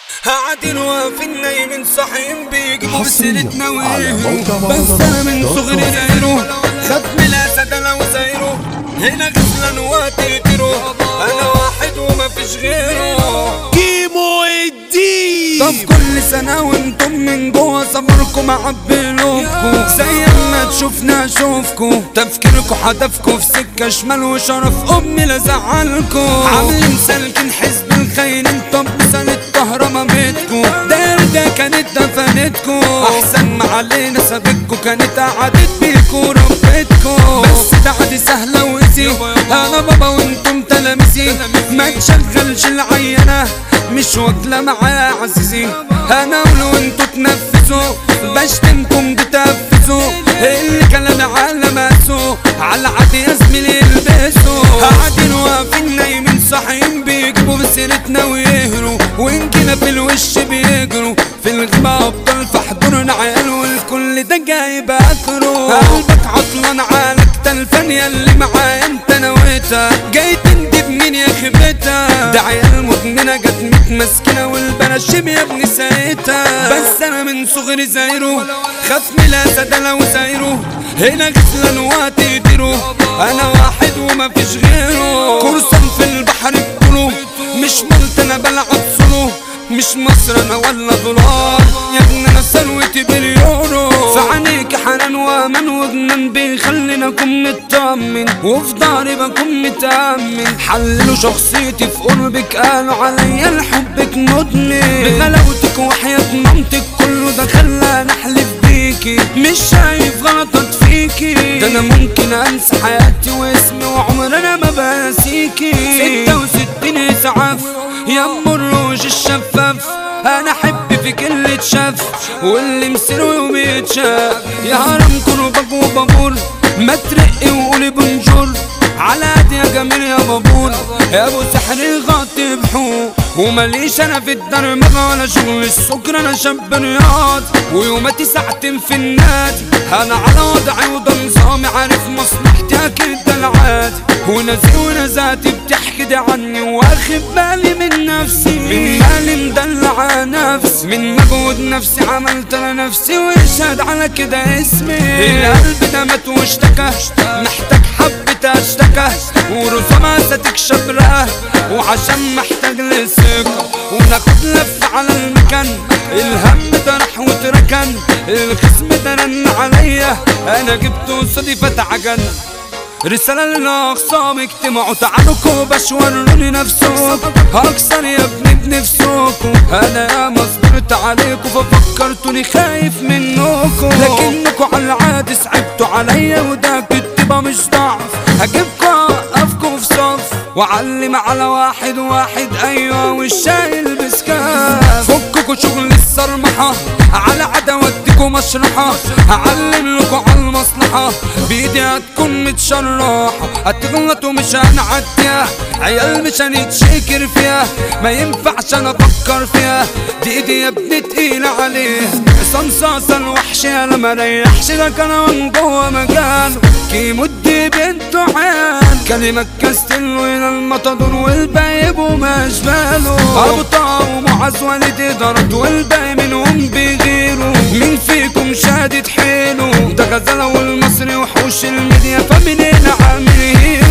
قاعدين واقفين نايمين صاحيين بيجيبوا حصرياً بسيرتنا على ويهروا موقع بس انا من دوت صغري كوم. دايره ختم الاسد انا وزايره هنا غسلان وتقدره انا واحد وما فيش غيره كيمو الدين طب كل سنة وانتم من جوا سفركم عبلوكوا زي ما تشوفنا اشوفكوا تفكيركوا هدفكوا في سكة شمال وشرف امي لزعلكوا عاملين سالكين حزب الخاينين طب مثال الطهرة ما بيتكوا داير ده كانت دفنتكوا احسن ما علينا سابتكوا كانت قعدت بيكوا ربتكوا بس ده عادي سهلة وإيزي انا بابا وانتم تلاميذي ما تشغلش العينة مش واكلة معايا عزيزي انا ولو انتوا تنفذوا بشتمكم بتنفذوا اللي كان العالم اسو على عادي يا زميلي يلبسوا قاعدين واقفين نايمين صاحيين بيجيبوا بسيرتنا ويهروا وان جينا في الوش بيجروا في الغيبة ابطال في حضورنا عيال والكل ده جايب اخره قلبك عطلان عالك تلفان ياللي معايا انت نويتها جاي تندب مين يا خيبتها ده عيال مدمنة جت متمسكنة والبناشيم يا ابني سايتها بس انا من صغري زايره خاف من الاسد انا وزايره هنا غسلان وهتقدره انا واحد وما فيش غيره كرسان في البحر كله مش ملت انا بلعب سولو مش مصر انا ولا دولار يا ابني انا ثروتي باليورو في عينيك حنان وامان وجنان بيخلينا اكون مطمن وفي ضهري بكون متأمن حللوا شخصيتي في قربك قالوا عليا لحبك مدمن بغلاوتك وحياة مامتك كله ده خلاني احلف بيكي مش شايف غلطات فيكي ده انا ممكن انسى حياتي واسمي وعمر انا ما بنسيكي ستة وستين اسعاف يا ام الروج الشفاف انا احب فيك اللي اتشاف واللي مسيره يوم يتشاف يا هرم كربك وبابور ما ترقي وقولي بنجور على قد يا جميل يا بابور يا ابو سحر غطي بحور وماليش انا في الدار مغا ولا شغل السكر انا شاب رياض ويوماتي ساعتين في النادي انا على وضعي وده نظامي عارف مصلحتي اكيد ده العادي ونزي ونزاتي بتحكي دي عني واخد بالي من نفسي من بالي مدلع نفسي من مجهود نفسي عملت انا نفسي ويشهد على كده اسمي القلب ده مات واشتكى محتاج حبة اشتكى ورسومها ستكشف رقه وعشان محتاج لثقة وناخد لف على المكان الهم ده راح واتركن الخصم ده رن عليا انا جبته قصادي فتعجن رسالة للأخصام اجتمعوا تعالوا كوباش وروني نفسكم هكسر يا ابني بنفسكم أنا يا صبرت عليكم ففكرتوني خايف منكم لكنكم على العادي صعبتوا عليا وده كتبة مش ضعف هجيبكم أوقفكم في صف وأعلم على واحد واحد أيوة والشايل بسكاف فككوا شغل الصرمحة على عداوتكم مشرحة هعلم لكم على المصلحة بإيدي هتكون متشرحة هتغلطوا مش هنعديها عيال مش هنتشكر فيها ما ينفعش انا افكر فيها دي ايدي يا ابني تقيلة عليه عصام صاصة الوحش انا ما ريحش لك انا من جوه مجاله كيمو دي بنته عيال كلمة كاستل وين المطدون والباقي وما اشباله ابو طه ومعز والدي ضرب والباقي منهم بيغيروا مين فيكم شادد حيله ده غزالة والمصري وحوش الميديا فمنين عامل هيرو